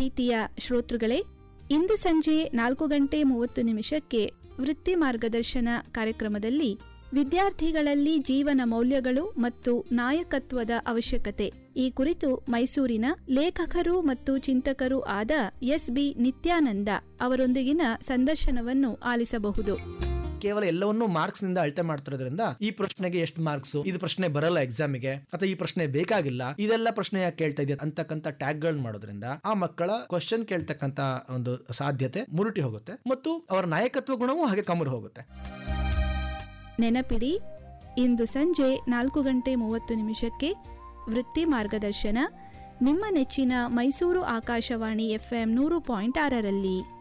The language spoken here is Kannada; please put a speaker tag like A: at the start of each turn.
A: ಪ್ರೀತಿಯ ಶ್ರೋತೃಗಳೇ ಇಂದು ಸಂಜೆ ನಾಲ್ಕು ಗಂಟೆ ಮೂವತ್ತು ನಿಮಿಷಕ್ಕೆ ವೃತ್ತಿ ಮಾರ್ಗದರ್ಶನ ಕಾರ್ಯಕ್ರಮದಲ್ಲಿ ವಿದ್ಯಾರ್ಥಿಗಳಲ್ಲಿ ಜೀವನ ಮೌಲ್ಯಗಳು ಮತ್ತು ನಾಯಕತ್ವದ ಅವಶ್ಯಕತೆ ಈ ಕುರಿತು ಮೈಸೂರಿನ ಲೇಖಕರು ಮತ್ತು ಚಿಂತಕರು ಆದ ಎಸ್ ಬಿ ನಿತ್ಯಾನಂದ ಅವರೊಂದಿಗಿನ ಸಂದರ್ಶನವನ್ನು ಆಲಿಸಬಹುದು
B: ಕೇವಲ ಎಲ್ಲವನ್ನೂ ಮಾರ್ಕ್ಸ್ ನಿಂದ ಅಳತೆ ಮಾಡ್ತಿರೋದ್ರಿಂದ ಈ ಪ್ರಶ್ನೆಗೆ ಎಷ್ಟು ಮಾರ್ಕ್ಸ್ ಇದು ಪ್ರಶ್ನೆ ಬರಲ್ಲ ಎಕ್ಸಾಮಿಗೆ ಅಥವಾ ಈ ಪ್ರಶ್ನೆ ಬೇಕಾಗಿಲ್ಲ ಇದೆಲ್ಲ ಪ್ರಶ್ನೆ ಯಾಕೆ ಕೇಳ್ತಾ ಇದೆಯಾ ಅಂತಕ್ಕಂಥ ಟ್ಯಾಗ್ ಗಳನ್ನ ಮಾಡೋದ್ರಿಂದ ಆ ಮಕ್ಕಳ ಕ್ವಶನ್ ಕೇಳ್ತಕ್ಕಂತ ಒಂದು ಸಾಧ್ಯತೆ ಮುರುಟಿ ಹೋಗುತ್ತೆ ಮತ್ತು ಅವರ ನಾಯಕತ್ವ ಗುಣವೂ ಹಾಗೆ ಕಮ್ಮರು ಹೋಗುತ್ತೆ
A: ನೆನಪಿಡಿ ಇಂದು ಸಂಜೆ ನಾಲ್ಕು ಗಂಟೆ ಮೂವತ್ತು ನಿಮಿಷಕ್ಕೆ ವೃತ್ತಿ ಮಾರ್ಗದರ್ಶನ ನಿಮ್ಮ ನೆಚ್ಚಿನ ಮೈಸೂರು ಆಕಾಶವಾಣಿ ಎಫ್ಎಂ ನೂರು ಪಾಯಿಂಟ್ ಆರರಲ್ಲಿ